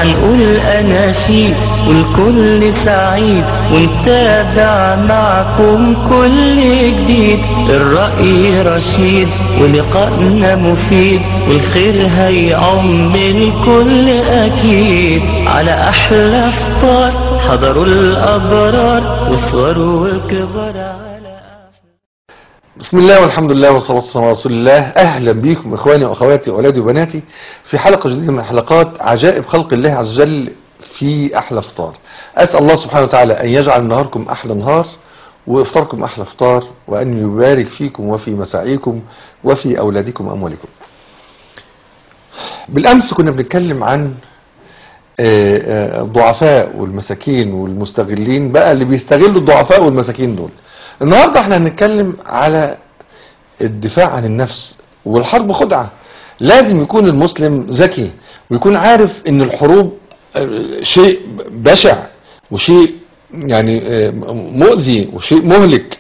هنقول أناشيد والكل سعيد ونتابع معكم كل جديد الرأي رشيد ولقائنا مفيد والخير هيعم الكل أكيد على أحلى فطار حضروا الأبرار والصغار والكبار على بسم الله والحمد لله والصلاة والسلام على رسول الله أهلا بكم إخواني وأخواتي وأولادي وبناتي في حلقة جديدة من حلقات عجائب خلق الله عز وجل في أحلى فطار أسأل الله سبحانه وتعالى أن يجعل نهاركم أحلى نهار وإفطاركم أحلى فطار وأن يبارك فيكم وفي مساعيكم وفي أولادكم وأموالكم بالأمس كنا بنتكلم عن آه، آه، الضعفاء والمساكين والمستغلين بقى اللي بيستغلوا الضعفاء والمساكين دول النهارده احنا هنتكلم على الدفاع عن النفس والحرب خدعة لازم يكون المسلم ذكي ويكون عارف ان الحروب آه، شيء بشع وشيء يعني آه، مؤذي وشيء مهلك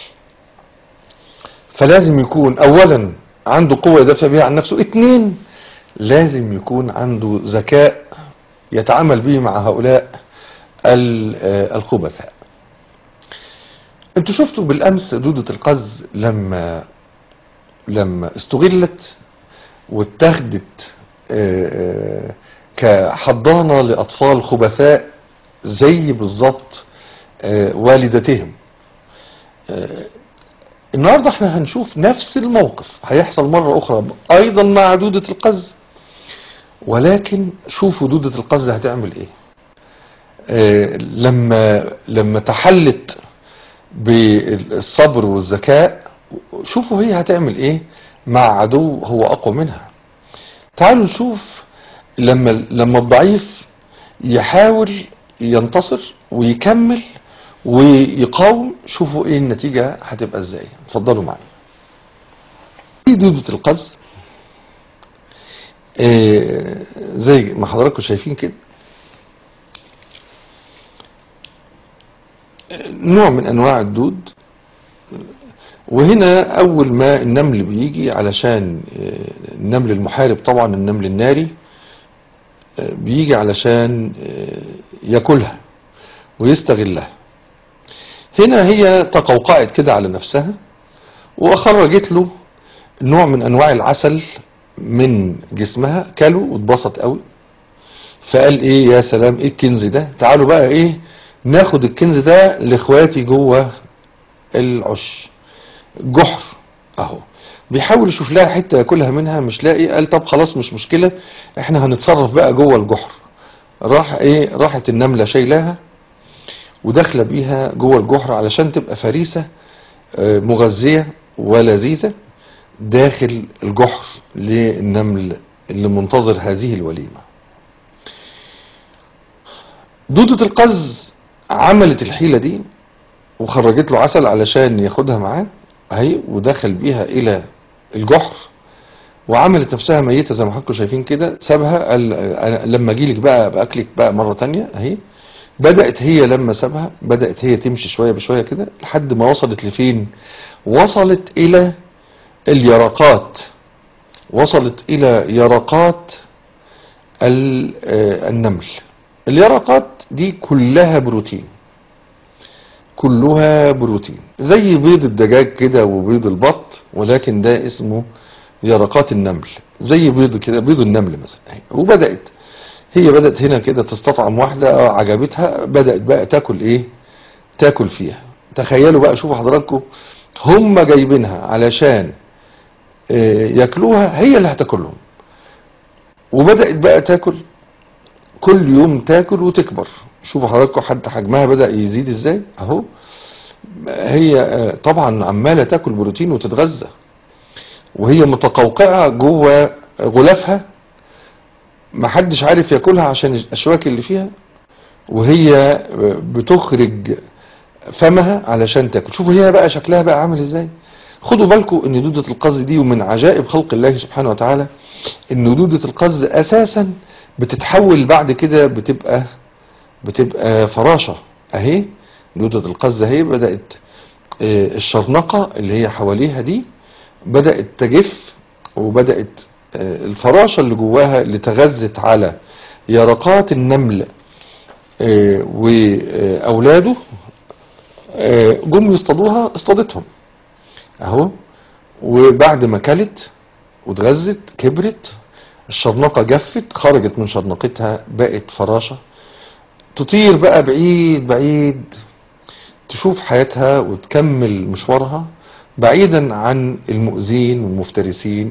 فلازم يكون اولا عنده قوة يدافع بها عن نفسه اتنين لازم يكون عنده ذكاء يتعامل به مع هؤلاء ال- آه، الخبثاء انتوا شفتوا بالامس دودة القز لما لما استغلت واتخذت آه، آه، كحضانة لأطفال خبثاء زي بالظبط آه، والدتهم آه، النهاردة احنا هنشوف نفس الموقف هيحصل مرة أخرى أيضا مع دودة القز ولكن شوفوا دودة القز هتعمل ايه آه، لما لما تحلت بالصبر والذكاء شوفوا هي هتعمل ايه مع عدو هو اقوى منها تعالوا نشوف لما لما الضعيف يحاول ينتصر ويكمل ويقاوم شوفوا ايه النتيجة هتبقى ازاي اتفضلوا معايا دي دودة القز إيه زي ما حضراتكم شايفين كده نوع من انواع الدود وهنا اول ما النمل بيجي علشان آه، النمل المحارب طبعا النمل الناري آه، بيجي علشان آه، ياكلها ويستغلها هنا هي تقوقعت كده على نفسها وخرجت له نوع من انواع العسل من جسمها كله واتبسط قوي فقال ايه يا سلام ايه الكنز ده تعالوا بقى ايه ناخد الكنز ده لاخواتي جوه العش جحر اهو بيحاول يشوف لها حته ياكلها منها مش لاقي قال طب خلاص مش مشكله احنا هنتصرف بقى جوه الجحر راح ايه راحت النمله شايلاها وداخله بيها جوه الجحر علشان تبقى فريسه آه، مغذيه ولذيذه داخل الجحر للنمل اللي منتظر هذه الوليمه دودة القز عملت الحيلة دي وخرجت له عسل علشان ياخدها معاه اهي ودخل بيها الى الجحر وعملت نفسها ميتة زي ما حضراتكم شايفين كده سابها قال أنا لما اجيلك بقى باكلك بقى مرة تانية اهي بدأت هي لما سابها بدأت هي تمشي شوية بشوية كده لحد ما وصلت لفين وصلت الى اليرقات وصلت الى يرقات ال- آه، النمل اليرقات دي كلها بروتين كلها بروتين زي بيض الدجاج كده وبيض البط ولكن ده اسمه يرقات النمل زي بيض كده بيض النمل مثلا أهي. وبدأت هي بدأت هنا كده تستطعم واحدة آه، عجبتها بدأت بقى تاكل ايه تاكل فيها تخيلوا بقى شوفوا حضراتكم هم جايبينها علشان آه، ياكلوها هي اللي هتاكلهم وبدأت بقى تاكل كل يوم تاكل وتكبر شوفوا حضراتكم حتى حجمها بدأ يزيد ازاي اهو هي آه، طبعا عمالة تاكل بروتين وتتغذى وهي متقوقعة جوه غلافها محدش عارف ياكلها عشان الاشواك اللي فيها وهي آه، بتخرج فمها علشان تاكل شوفوا هي بقى شكلها بقى عامل ازاي خدوا بالكم ان دودة القز دي ومن عجائب خلق الله سبحانه وتعالى ان دودة القز اساسا بتتحول بعد كده بتبقى بتبقى فراشة اهي دودة القز اهي بدأت آه، الشرنقة اللي هي حواليها دي بدأت تجف وبدأت آه، الفراشة اللي جواها اللي تغذت على يرقات النمل آه، واولاده آه، جم يصطادوها اصطادتهم اهو وبعد ما كلت واتغذت كبرت الشرنقة جفت خرجت من شرنقتها بقت فراشة تطير بقى بعيد بعيد تشوف حياتها وتكمل مشوارها بعيدا عن المؤذين والمفترسين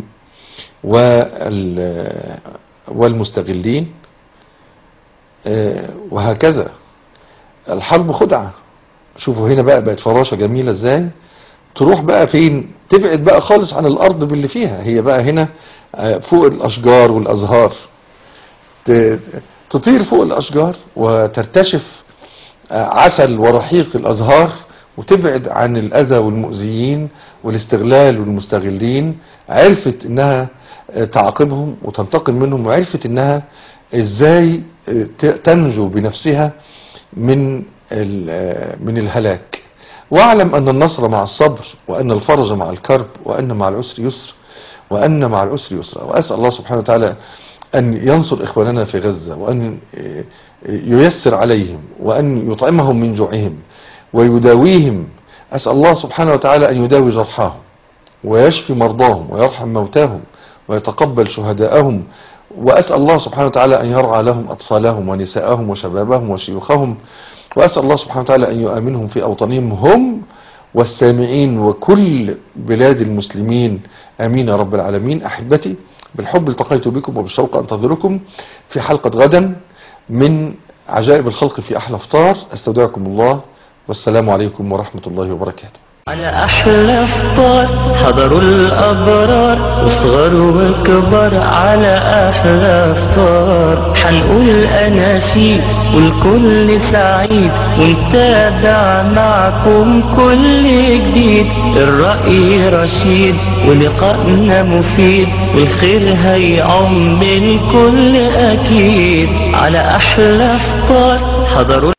وال- والمستغلين آه، وهكذا الحرب خدعة شوفوا هنا بقى بقت فراشة جميلة ازاي تروح بقى فين تبعد بقى خالص عن الارض باللي فيها هي بقى هنا آه، فوق الاشجار والازهار ت- تطير فوق الاشجار وترتشف آه، عسل ورحيق الازهار وتبعد عن الاذى والمؤذيين والاستغلال والمستغلين عرفت انها آه، تعاقبهم وتنتقم منهم وعرفت انها ازاي آه، ت- تنجو بنفسها من ال- آه، من الهلاك واعلم ان النصر مع الصبر وان الفرج مع الكرب وان مع العسر يسر وان مع العسر يسرا واسال الله سبحانه وتعالى ان ينصر اخواننا في غزه وان آه، ييسر عليهم وان يطعمهم من جوعهم ويداويهم اسال الله سبحانه وتعالى ان يداوي جرحاهم ويشفي مرضاهم ويرحم موتاهم ويتقبل شهداءهم وأسأل الله سبحانه وتعالى أن يرعى لهم أطفالهم ونساءهم وشبابهم وشيوخهم وأسأل الله سبحانه وتعالى أن يؤمنهم في أوطانهم هم والسامعين وكل بلاد المسلمين آمين يا رب العالمين أحبتي بالحب التقيت بكم وبالشوق أنتظركم في حلقة غدا من عجائب الخلق في أحلى فطار أستودعكم الله والسلام عليكم ورحمة الله وبركاته على أحلى فطار حضروا الأبرار وصغر وكبر على أحلى فطار حنقول أناشيد والكل سعيد ونتابع معكم كل جديد الرأي رشيد ولقائنا مفيد والخير هيعم الكل أكيد على أحلى فطار حضروا